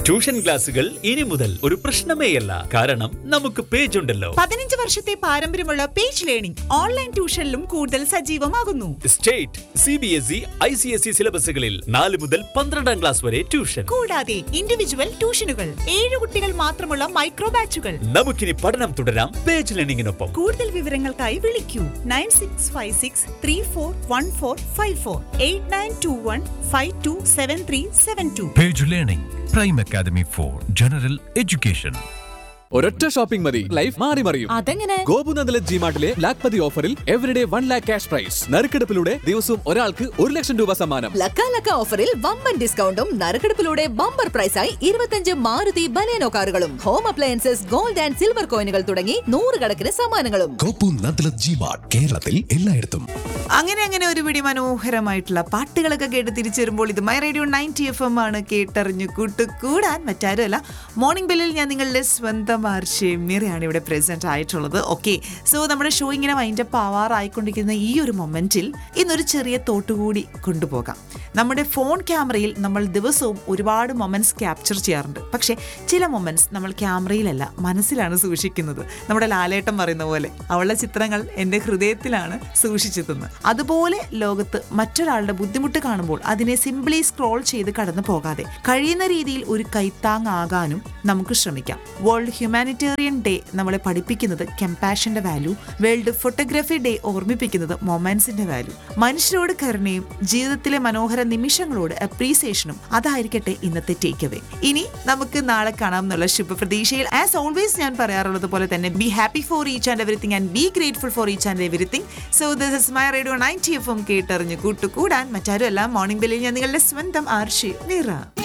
tuition ക്ലാസുകൾ ഇനി മുതൽ ഒരു പ്രശ്നമേയല്ല കാരണം നമുക്ക് പേജ് ഉണ്ടല്ലോ പതിനഞ്ച് വർഷത്തെ പാരമ്പര്യമുള്ള പേജ് ലേണിംഗ് ഓൺലൈൻ ട്യൂഷനിലും കൂടുതൽ സജീവമാകുന്നു state C B S E I C S E സിലബസുകളിൽ നാല് മുതൽ പന്ത്രണ്ടാം ക്ലാസ് വരെ ട്യൂഷൻ കൂടാതെ ഇൻഡിവിജ്വൽ ട്യൂഷനുകൾ ഏഴ് കുട്ടികൾ മാത്രമുള്ള മൈക്രോ ബാച്ചുകൾ നമുക്കിനി പഠനം തുടരാം പേജ് ലേണിംഗിനൊപ്പം കൂടുതൽ വിവരങ്ങൾക്കായി വിളിക്കൂ nine six five six three four one four five four eight nine two one five two seven three seven two page learning prime academy for general education ഒരൊറ്റ ഷോപ്പിംഗ് മതി ലൈഫ് മാറി മറിയും അതെങ്ങനെ ഗോപുനന്ദല ജി മാർട്ടിലെ ലാക്പതി ഓഫറിൽ everyday one lakh cash prize നറുക്കെടുപ്പിലൂടെ ദിവസവും ഒരാൾക്ക് ഒരു ലക്ഷം രൂപ സമ്മാനം ലക്ക ലക്ക ഓഫറിൽ വമ്പൻ ഡിസ്കൗണ്ടും നറുക്കെടുപ്പിലൂടെ ബമ്പർ പ്രൈസായി ഇരുപത്തഞ്ച് മാരുതി ബലേനോ കാറുകളും home appliances gold and silver കോയിനുകൾ തുടങ്ങി നൂറുകണക്കിന് സമ്മാനങ്ങളും കോപ്പു നദ്ലത് ജി മാർട്ട് കേരളത്തിൽ എല്ലായിടത്തും അങ്ങനെ അങ്ങനെ ഒരു പിടി മനോഹരമായിട്ടുള്ള പാട്ടുകളൊക്കെ കേട്ട് തിരിച്ചു വരുമ്പോൾ ഇത് my radio ninety F M ആണ് കേട്ടറിഞ്ഞു കൂട്ടുകൂടാൻ മറ്റാരുമല്ല മോർണിംഗ് ബെല്ലിൽ ഞാൻ നിങ്ങളുടെ സ്വന്തം ആർഷെമിറയാണ് ഇവിടെ പ്രസന്റ് ആയിട്ടുള്ളത് ഓക്കെ സോ നമ്മുടെ ഷോ ഇങ്ങനെ വൈൻഡപ്പ് ആവാറായിക്കൊണ്ടിരിക്കുന്ന ഈ ഒരു മൊമെന്റിൽ ഇന്നൊരു ചെറിയ തോട്ടുകൂടി കൊണ്ടുപോകാം നമ്മുടെ ഫോൺ ക്യാമറയിൽ നമ്മൾ ദിവസവും ഒരുപാട് മൊമെന്റ്സ് ക്യാപ്ചർ ചെയ്യാറുണ്ട് പക്ഷേ ചില മൊമെന്റ്സ് നമ്മൾ ക്യാമറയിലല്ല മനസ്സിലാണ് സൂക്ഷിക്കുന്നത് നമ്മുടെ ലാലേട്ടൻ പറയുന്ന പോലെ അവളുടെ ചിത്രങ്ങൾ എൻ്റെ ഹൃദയത്തിലാണ് സൂക്ഷിച്ചതെന്ന് അതുപോലെ ലോകത്ത് മറ്റൊരാളുടെ ബുദ്ധിമുട്ട് കാണുമ്പോൾ അതിനെ സിംപ്ലി സ്ക്രോൾ ചെയ്ത് കടന്നു പോകാതെ കഴിയുന്ന രീതിയിൽ ഒരു കൈത്താങ്ങാകാനും നമുക്ക് ശ്രമിക്കാം വേൾഡ് ഹ്യൂമാനിറ്റേറിയൻ ഡേ നമ്മളെ പഠിപ്പിക്കുന്നത് കമ്പാഷന്റെ വാല്യൂ വേൾഡ് ഫോട്ടോഗ്രാഫി ഡേ ഓർമ്മിപ്പിക്കുന്നത് മൊമെന്റ്സിന്റെ വാല്യൂ മനുഷ്യരോട് കരുണയും ജീവിതത്തിലെ മനോഹര നിമിഷങ്ങളോട് അപ്രീസിയേഷനും അതായിരിക്കട്ടെ ഇന്നത്തെ ടേക്ക് അവേ ഇനി നമുക്ക് നാളെ കാണാം എന്നുള്ള ശുഭപ്രതീക്ഷയിൽ ആസ് ഓൾവേസ് ഞാൻ പറയാറുള്ളത് പോലെ തന്നെ be happy for each and everything and be grateful for each and everything so this is my radio ninety F M കേട്ടറിഞ്ഞ് കൂട്ടുകൂടാൻ മറ്റാരും എല്ലാം മോർണിംഗ് ബെല്ലിൽ ഞാൻ നിങ്ങളുടെ സ്വന്തം ആർഷി നിറ